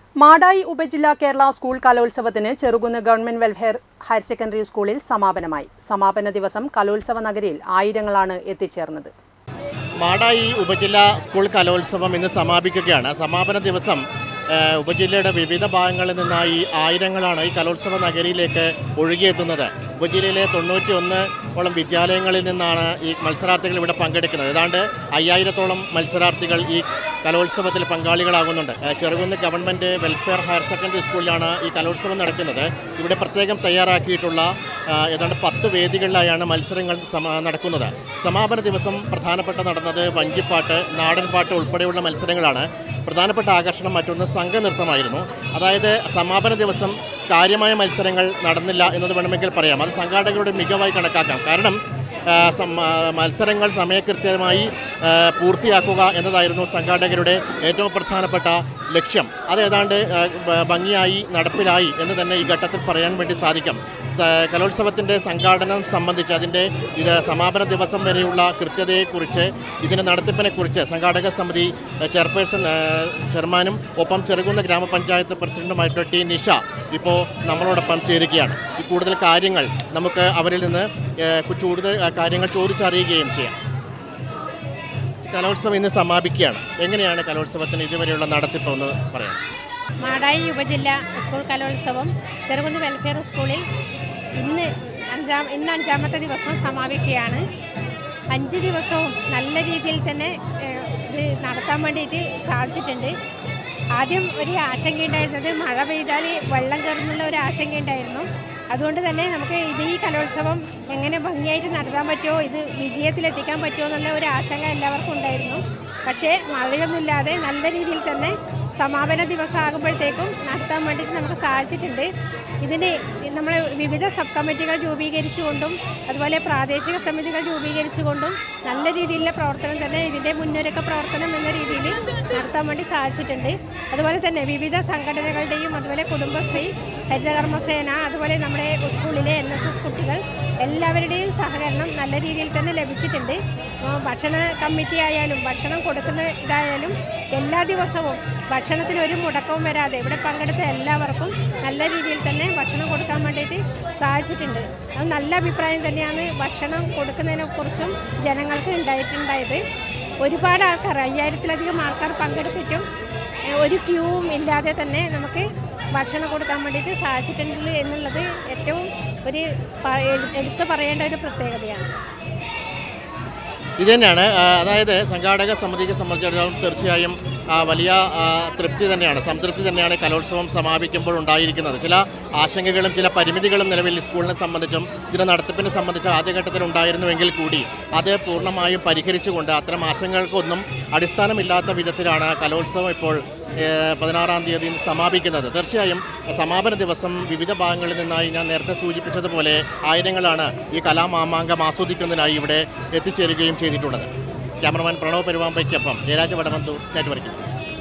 മാടായി ഉപജില്ലാ കേരള സ്കൂൾ കലോത്സവത്തിന് Cherukunnu government welfare higher secondary സ്കൂളിൽ സമാപനമായി സമാപന ദിവസം കലോത്സവ നഗരിയിൽ ആയിരങ്ങളാണ് എത്തിച്ചേർന്നത് മാടായി ഉപജില്ലാ സ്കൂൾ കലോത്സവം ഇന്ന് സമാപിക്കുകയാണ് സമാപന ദിവസം ഏഹ്, ഉപജില്ലയുടെ വിവിധ ഭാഗങ്ങളിൽ നിന്നായി ആയിരങ്ങളാണ് ഈ കലോത്സവ നഗരിയിലേക്ക് ഒഴുകിയെത്തുന്നത് ഉപജില്ലയിലെ തൊണ്ണൂറ്റി ഒന്ന് ഓളം വിദ്യാലയങ്ങളിൽ നിന്നാണ് ഈ മത്സരാർത്ഥികൾ ഇവിടെ പങ്കെടുക്കുന്നത് ഏതാണ്ട് അയ്യായിരത്തോളം മത്സരാർത്ഥികൾ ഈ കലോത്സവത്തിൽ പങ്കാളികളാകുന്നുണ്ട് ഏഹ്, Cherukunnu government welfare higher secondary സ്കൂളിലാണ് ഈ കലോത്സവം നടക്കുന്നത് ഇവിടെ പ്രത്യേകം തയ്യാറാക്കിയിട്ടുള്ള ആ, ഏതാണ്ട് പത്ത് വേദികളിലായാണ് മത്സരങ്ങൾ സമ- നടക്കുന്നത് സമാപന ദിവസം പ്രധാനപ്പെട്ട നടന്നത് വഞ്ചിപ്പാട്ട് നാടൻപാട്ട് ഉൾപ്പെടെയുള്ള മത്സരങ്ങളാണ് പ്രധാനപ്പെട്ട ആകർഷണം മറ്റൊന്ന് സംഘനൃത്തമായിരുന്നു അതായത് സമാപന ദിവസം കാര്യമായ മത്സരങ്ങൾ നടന്നില്ല എന്നത് വേണമെങ്കിൽ പറയാം അത് സംഘാടകരുടെ മികവായി കണക്കാക്കാം കാരണം ആ, സം- ആ, മത്സരങ്ങൾ സമയകൃത്യമായി ആ, പൂർത്തിയാക്കുക എന്നതായിരുന്നു സംഘാടകരുടെ ഏറ്റവും പ്രധാനപ്പെട്ട ലക്ഷ്യം അത് ഏതാണ്ട് ആ, ഭ- ഭംഗിയായി നടപ്പിലായി എന്ന് തന്നെ ഈ ഘട്ടത്തിൽ പറയാൻ വേണ്ടി സാധിക്കും സ- കലോത്സവത്തിൻ്റെ സംഘാടനം സംബന്ധിച്ച് അതിൻ്റെ ഇത് സമാപന ദിവസം വരെയുള്ള കൃത്യതയെക്കുറിച്ച് ഇതിൻ്റെ നടത്തിപ്പിനെക്കുറിച്ച് സംഘാടക സമിതി ആ, ചെയർപേഴ്സൺ ആ, ചെയർമാനും ഒപ്പം ചെറുകുന്ന ഗ്രാമപഞ്ചായത്ത് പ്രസിഡന്റുമായിട്ടുള്ള ടി നിഷ ഇപ്പോൾ നമ്മളോടൊപ്പം ചേരുകയാണ് ഈ കൂടുതൽ കാര്യങ്ങൾ നമുക്ക് അവരിൽ നിന്ന് ആ, കൂടുതൽ ആ, കാര്യങ്ങൾ ചോദിച്ചറിയുകയും ചെയ്യാം കലോത്സവം ഇന്ന് സമാപിക്കുകയാണ് എങ്ങനെയാണ് കലോത്സവത്തിന് ഇതുവരെയുള്ള നടത്തിപ്പ് എന്ന് പറയാം മാടായി ഉപജില്ല സ്കൂൾ കലോത്സവം ചെറുകുന്ന് വെൽഫെയർ സ്കൂളിൽ ഇന്ന് അഞ്ചാം ഇന്ന് അഞ്ചാമത്തെ ദിവസം സമാപിക്കുകയാണ് അഞ്ച് ദിവസവും നല്ല രീതിയിൽ തന്നെ ഏഹ്, ഇത് നടത്താൻ വേണ്ടിയിട്ട് സാധിച്ചിട്ടുണ്ട് ആദ്യം ഒരു ആശങ്കയുണ്ടായിരുന്നത് മഴ പെയ്താൽ വെള്ളം കയറുന്നുള്ള ഒരു ആശങ്കയുണ്ടായിരുന്നു അതുകൊണ്ട് തന്നെ നമുക്ക് ഇത് ഈ കലോത്സവം എങ്ങനെ ഭംഗിയായിട്ട് നടത്താൻ പറ്റുമോ ഇത് വിജയത്തിലെത്തിക്കാൻ പറ്റുമോ എന്നുള്ള ഒരു ആശങ്ക എല്ലാവർക്കും ഉണ്ടായിരുന്നു പക്ഷേ മഴയൊന്നുമില്ലാതെ നല്ല രീതിയിൽ തന്നെ സമാപന ദിവസം ആകുമ്പോഴത്തേക്കും നടത്താൻ വേണ്ടിയിട്ട് നമുക്ക് സാധിച്ചിട്ടുണ്ട് ഇതിന് നമ്മൾ വിവിധ സബ് കമ്മിറ്റികൾ രൂപീകരിച്ചുകൊണ്ടും അതുപോലെ പ്രാദേശിക സമിതികൾ രൂപീകരിച്ചുകൊണ്ടും നല്ല രീതിയിലുള്ള പ്രവർത്തനം തന്നെ ഇതിൻ്റെ മുന്നൊരുക്ക പ്രവർത്തനം എന്ന രീതിയിൽ നടത്താൻ വേണ്ടി സാധിച്ചിട്ടുണ്ട് അതുപോലെ തന്നെ വിവിധ സംഘടനകളുടെയും അതുപോലെ കുടുംബശ്രീ ഹരിതകർമ്മസേന അതുപോലെ നമ്മുടെ സ്കൂളിലെ എൻ എസ് എസ് കുട്ടികൾ എല്ലാവരുടെയും സഹകരണം നല്ല രീതിയിൽ തന്നെ ലഭിച്ചിട്ടുണ്ട് ആ, ഭക്ഷണ കമ്മിറ്റി ആയാലും ഭക്ഷണം കൊടുക്കുന്ന ഇതായാലും എല്ലാ ദിവസവും ഭക്ഷണത്തിന് ഒരു മുടക്കവും വരാതെ ഇവിടെ പങ്കെടുത്ത എല്ലാവർക്കും നല്ല രീതിയിൽ തന്നെ ഭക്ഷണം കൊടുക്കാൻ വേണ്ടിയിട്ട് സാധിച്ചിട്ടുണ്ട് അത് നല്ല അഭിപ്രായം തന്നെയാണ് ഭക്ഷണം കൊടുക്കുന്നതിനെ കുറിച്ചും ജനങ്ങൾക്ക് ഉണ്ടായിട്ടുണ്ടായത് ഒരുപാട് ആൾക്കാർ അയ്യായിരത്തിലധികം ആൾക്കാർ പങ്കെടുത്തിട്ടും ഏഹ്, ഒരു ക്യൂവും ഇല്ലാതെ തന്നെ നമുക്ക് ഭക്ഷണം കൊടുക്കാൻ വേണ്ടിയിട്ട് സാധിച്ചിട്ടുണ്ട് എന്നുള്ളത് ഏറ്റവും ഒരു പ- എടുത്തു പറയേണ്ട ഒരു പ്രത്യേകതയാണ് ഇത് തന്നെയാണ് ആ, അതായത് സംഘാടക സമിതിയെ സംബന്ധിച്ചിടത്തോളം തീർച്ചയായും ആ, വലിയ ആ, തൃപ്തി തന്നെയാണ് സംതൃപ്തി തന്നെയാണ് കലോത്സവം സമാപിക്കുമ്പോൾ ഉണ്ടായിരിക്കുന്നത് ചില ആശങ്കകളും ചില പരിമിതികളും നിലവിൽ സ്കൂളിനെ സംബന്ധിച്ചും ഇതിൻ്റെ നടത്തിപ്പിനെ സംബന്ധിച്ച് ആദ്യഘട്ടത്തിൽ ഉണ്ടായിരുന്നുവെങ്കിൽ കൂടി അത് പൂർണ്ണമായും പരിഹരിച്ചുകൊണ്ട് അത്തരം ആശങ്കകൾക്കൊന്നും അടിസ്ഥാനമില്ലാത്ത വിധത്തിലാണ് കലോത്സവം ഇപ്പോൾ ഏഹ്, പതിനാറാം തീയതി സമാപിക്കുന്നത് തീർച്ചയായും സമാപന ദിവസം വിവിധ ഭാഗങ്ങളിൽ നിന്നായി ഞാൻ നേരത്തെ സൂചിപ്പിച്ചതുപോലെ ആയിരങ്ങളാണ് ഈ കലാമാമാങ്കം ആസ്വദിക്കുന്നതിനായി ഇവിടെ എത്തിച്ചേരുകയും ചെയ്തിട്ടുള്ളത് ക്യാമറമാൻ പ്രണവ് പെരുവാമ്പയ്ക്കൊപ്പം ജയരാജ വടമന്തു നെറ്റ്വർക്ക് ന്യൂസ്